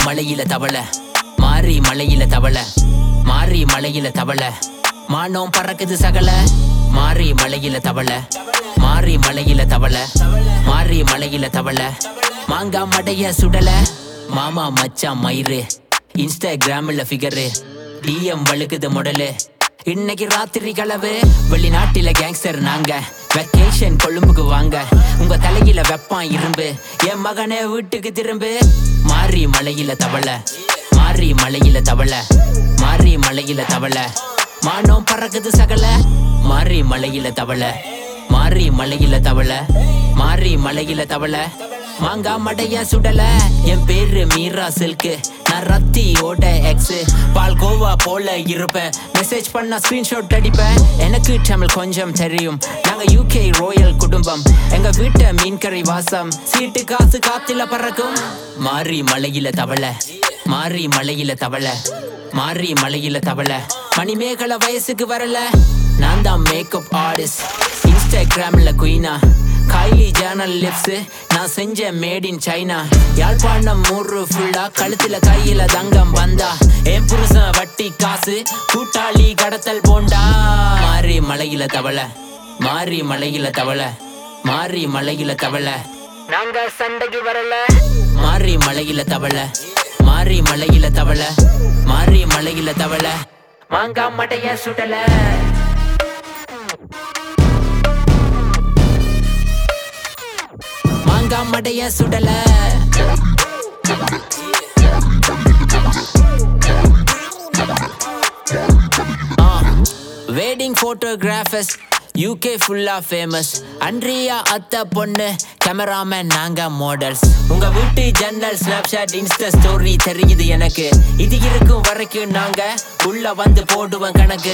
மலையில தவள மாறி மலையில தவள மாறி மலையில தவள மானம் பறக்குது சகல மாறி மலையில தவள மாறி மலையில தவள மாறி மலையில தவள மாங்கா மடைய சுடல மாமா மச்சான் மயிறு இன்ஸ்டாகிராம்ல ஃபிகரு டிஎம் வழுக்குது முடலு இன்னைக்கு ராத்திரி கலவு வெளிநாட்டில கேங்ஸ்டர் நாங்க வெக்கேஷன் கொழும்புக்கு வாங்க உங்க தலையில வெப்பான் இரும்பு என் மகனே வீட்டுக்கு திரும்பு மாறி மலையில தவள மாறி மலையில தவள மாறி மலையில தவள மானம் பறக்குது சகல மாறி மலையில தவள மாறி மலையில தவள மாறி மலையில தவள மாங்கா மடைய சுடல என் பேரு மீரா சில்கு நான் ரத்தியோட எக்ஸ் பால் கோவா போல இருப்பேன் மெசேஜ் பண்ணா ஸ்கிரீன்ஷாட் அடிப்பேன் எனக்கு தமிழ் கொஞ்சம் தெரியும் நாங்க யூகே ரோயல் குடும்பம் எங்க வீட்டை மீன் கறி வாசம் சீட்டு காசு காத்துல பறக்கும் மாறி மலையில தவள மாறி மலையில தவள மாறி மலையில தவள மணிமேகலை வயசுக்கு வரல நான் தான் மேக்கப் ஆர்டிஸ்ட் இன்ஸ்டாகிராம்ல குயினா கைலி ஜேர்னல் லிப்ஸ் நான் செஞ்ச மேட் இன் சைனா யாழ்ப்பாணம் மூறு ஃபுல்லா கழுத்துல கையில தங்கம் வந்தா என் புருஷன் வட்டி காசு கூட்டாளி கடத்தல் போண்டா மாறி மலையில தவள மாறி மலையில தவள மாறி மலையில தவள நாங்க சண்டைக்கு வரல மாறி மலையில தவள மாறி மலையில தவள மாறி மலையில தவள மாங்கா மடைய சுடல மாங்கா மடைய சுடல வெட்டிங் போட்டோகிராஃபர்ஸ் யூகே ஃபுல்லா ஃபேமஸ் அன்றியா அத்த பொண்ணு கேமராமேன் நாங்க மாடல்ஸ் உங்க வீட்டு ஜன்னல் ஸ்னாப்ஷாட் இன்ஸ்டா ஸ்டோரி தெரியுது எனக்கு இது இருக்கும் வரைக்கும் நாங்க உள்ள வந்து போடுவோம் கணக்கு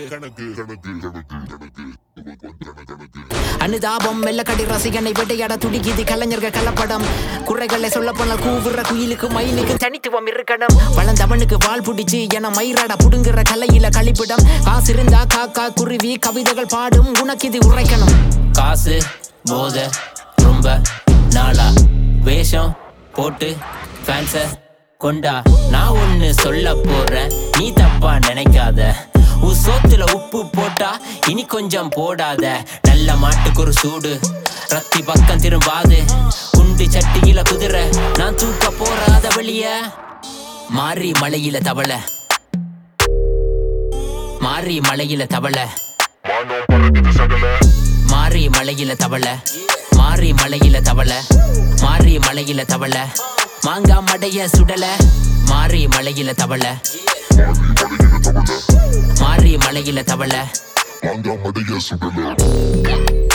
அனுதாபம் மெல்லக்கடி ரசிகனை வேட்டையாட துடிக்குது கலைஞர்கள் கலப்படம் குறைகளை சொல்ல போனால் கூவுற குயிலுக்கு மயிலுக்கு தனித்துவம் இருக்கணும் வளர்ந்தவனுக்கு வால் புடிச்சு என மயிராட புடுங்குற கலையில கழிப்பிடம் காசு இருந்தா காக்கா குருவி கவிதைகள் பாடும் உனக்கு இது உரைக்கணும் காசு போத ரொம்ப நாளா வேஷம் போட்டு ஃபேன்ஸ கொண்டா நான் ஒன்னு சொல்ல போறேன் நீ தப்பா நினைக்காத உன் சோத்துல உப்பு போட்டா இனி கொஞ்சம் போடாத நல்ல மாட்டுக்கு ஒரு சூடு ரத்தி பக்கம் திரும்பாது குண்டு சட்டியில குதிரை நான் தூக்க போறாத வெளிய மாறி மலையில தவள மாறி மலையில தவள மானம் பறக்குது சகல மாறி மலையில தவள மாறி மலையில தவள மாறி மலையில தவள மாங்கா மடைய சுடல மாறி மலையில தவள மாறி மலையில தவள மாறி மலையில தவள மாங்கா மடைய சுடல